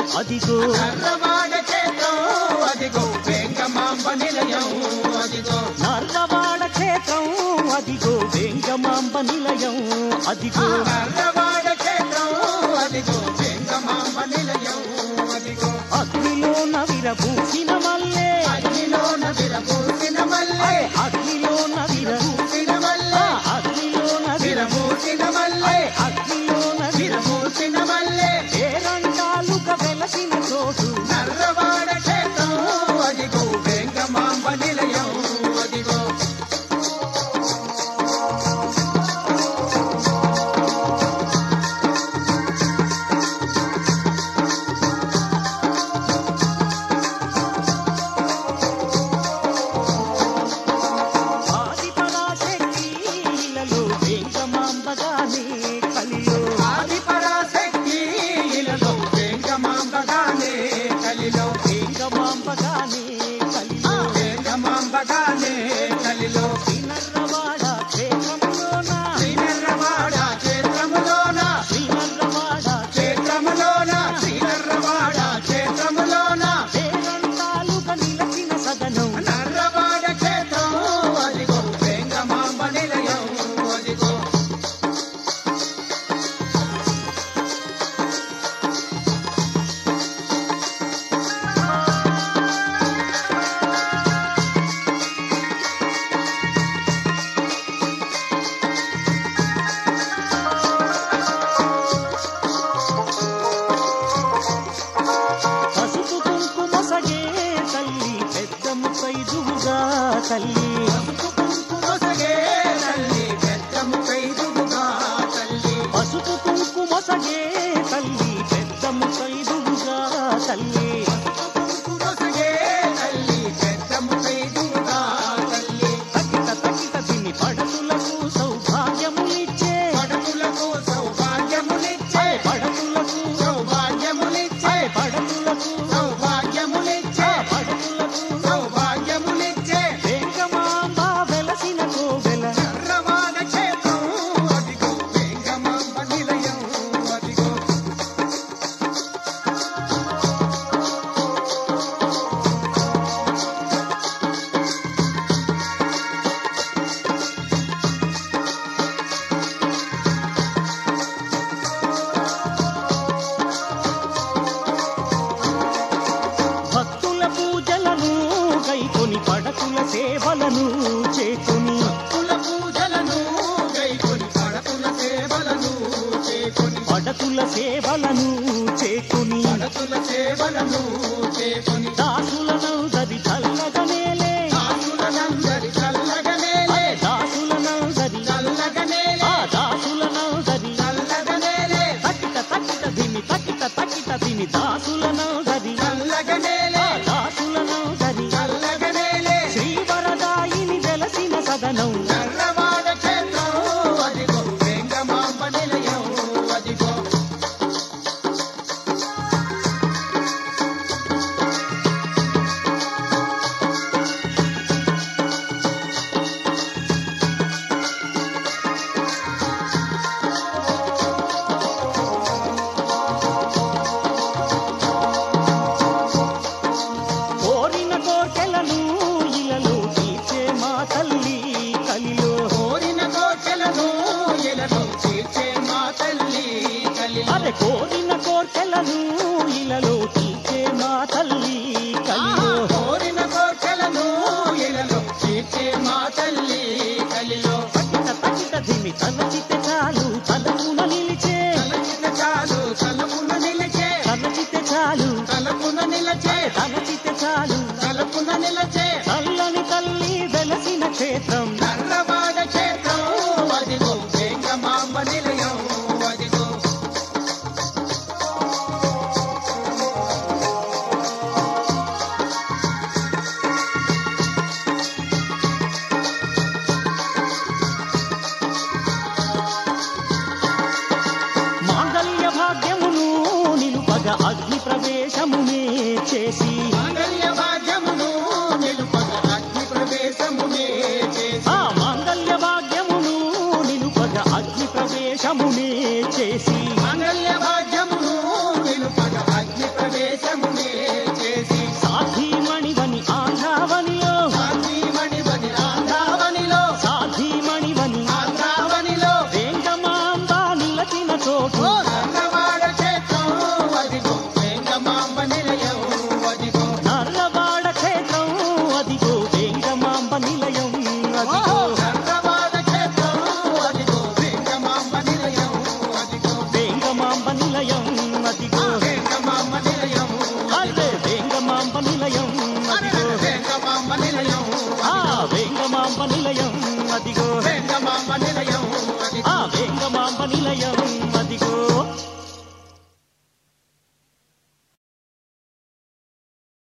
అదిగో నర్రవాడ క్షేత్రం అదిగో వెంగమాంబ నిలయం అదిగో నర్రవాడ క్షేత్రం అదిగో వెంగమాంబ నిలయం అదిగో నర్రవాడ క్షేత్రం అదిగో వెంగమాంబ నిలయం అదిగో అగ్నిలో నవిరబూసిన మల్లే అగ్నిలోన విరబూసిన మల్లె అగ్నిలో నవిర పూసిన మల్లె అగ్నిలో నవిర విరబూసిన మల్లె అగ్నిలో నవిర విరబూసిన మల్లె పేరంటాలుగా వెలసిన చోటు నర్రవాడ క్షేత్రం అదిగో వెంగమాంబ నిలయం అదిగో ఆది పరాశక్తి ఇలలో వెంగమాంబగానే కలిలో ఆది పరాశక్తి ఇలలో వెంగమాంబగానే కలిలో వెంగమాంబగానే కలిలో వెంగమాంబగానే కలిలో శ్రీనర్రవాడ క్షేత్రములోన శ్రీనర్రవాడ క్షేత్రములోన శ్రీనర్రవాడ క్షేత్రములోన శ్రీనర్రవాడ క్షేత్రములోన పేరంటాలుగా నిలచిన సదనం నర్రవాడ క్షేత్రం అదిగో వెంగమాంబ నిలయం అదిగో పసుపు కుంకుమ సగే తల్లి పెద్ద ముత్తైదువుగా తల్లి కుంకుమసగే తల్లి పెద్దము కైదుగా తల్లి పసుపు కుంకుమ సగే తల్లి పెద్ద ముత్తైదువుగా తల్లి కుంకుమసగే తల్లి పెద్దము కైదుగా తల్లి తకిట తకిట తిని పడతులకు సౌభాగ్యములిచ్చే పడతులకు సౌభాగ్యములిచ్చే పడతులకు సౌభాగ్యములిచ్చే పడతులకు సౌభాగ్యములిచ్చే పడతులకు సౌభాగ్యములిచ్చే వెంకమాంబ వెలసిన కోవెల చర్రవాడ క్షేత్రం అదిగో వెంగమాంబ నిలయం అదిగో భక్తుల పూజలను కైకొని పడతుల సేవలను చేకొని కుల పూజలను గైకొని పడతుల సేవలను చేకొని పడతుల సేవలను చేకొని పడతుల సేవలను చేకొని దాసులను దరి చల్లగనేలే దాసులనందరి చల్లగనేలే దాసులను దరి చల్లగనేలే ఆ దాసులను దరి చల్లగనేలే తకిట తకిట దిని తకిట తకిట దిని దాసులను దరి చల్లగనేలే ఆ దాసులను దరి చల్లగనేలే శ్రీవరదాయిని వెలసిన సదనం నర్రవాడ క్షేత్రం అదిగో వెంగమాంబ నిలయం అదిగో కోరిన కోర్కెలను ఇలలో తీర్చే మా తల్లి కలిలో కోరిన కోటలను ఇలలో తీర్చే మా తల్లి కలిలో అదే కోరిన కోర్కెలను ఇలలో తీర్చే మా తల్లి కలిలో కోరిన కోటలను ఇలలో తీర్చే మా తల్లి కలిలో తకిట తకిట దిమి తలచితే చాలు తలపున నిలిచే తలచిన చాలు తలపున నిలచే తలచితే చాలు తలపున నిలచే తలచితే చాలు తలపున నిలచే చల్లని తల్లి వెలసిన క్షేత్రం నర్రవాడ క్షేత్రం అదిగో వెంగమాంబ నిలయం అదిగో మాంగళ్య భాగ్యమును నిలుపగ అగ్ని ప్రవేశమునే చేసి మాంగళ్య భాగ్యము